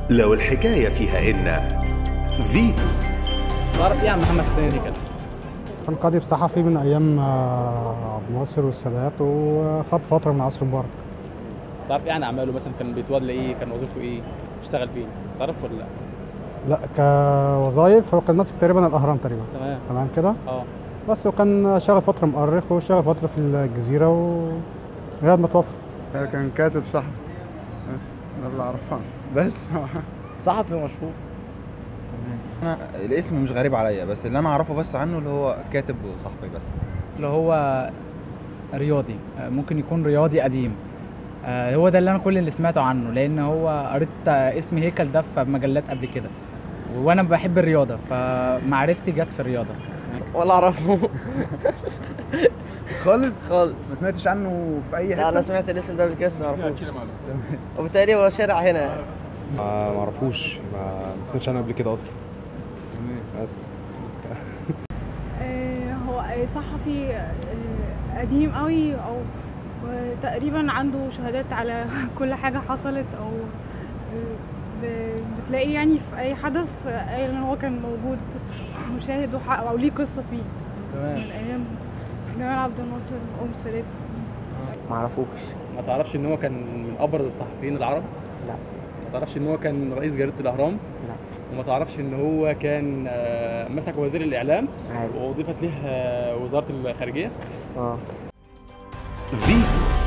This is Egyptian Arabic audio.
لو الحكاية فيها إن فيتو تعرف ايه عن محمد حسين هيكل؟ كان قاضي صحفي من ايام آه، عبد الناصر والسادات وخد فتره من عصر مبارك تعرف ايه عن اعماله مثلا كان بيتولى ايه؟ كان وظيفته ايه؟ اشتغل فين؟ تعرف ولا لا؟ لا كوظايف هو كان ماسك تقريبا الاهرام تقريبا تمام تمام كده اه بس وكان شغال فتره مؤرخ وشغال فتره في الجزيره ولغايه ما توفى كان كاتب صحفي بس ده اللي اعرفها بس صحفي مشهور انا الاسم مش غريب عليا بس اللي انا اعرفه بس عنه اللي هو كاتب وصحفي بس اللي هو رياضي آه، ممكن يكون رياضي قديم آه، هو ده اللي انا كل اللي سمعته عنه لان هو قريت آه، اسم هيكل ده في مجلات قبل كده وانا بحب الرياضه فمعرفتي جت في الرياضه ولا اعرفه خالص خالص ما سمعتش عنه في اي لا انا حته سمعت الاسم ده قبل كده بس ما اعرفوش وبالتالي هو شارع هنا ما معرفوش ما ما سمعتش عنه قبل كده اصلا بس آه، هو آه، صحفي آه، قديم قوي او تقريبا عنده شهادات على كل حاجة حصلت او آه، ب- بتلاقي يعني في اي حدث آه، قايل ان هو كان موجود مشاهد وح- او ليه قصة فيه تمام من ايام جمال عبد الناصر ام السادات ما اعرفوش ما تعرفش ان هو كان من ابرز الصحفيين العرب؟ لا. ما تعرفش ان هو كان رئيس جريده الاهرام؟ لا. وما تعرفش ان هو كان آه، مسك وزير الاعلام عادي واضيفت له آه، وزاره الخارجيه؟ اه فيتو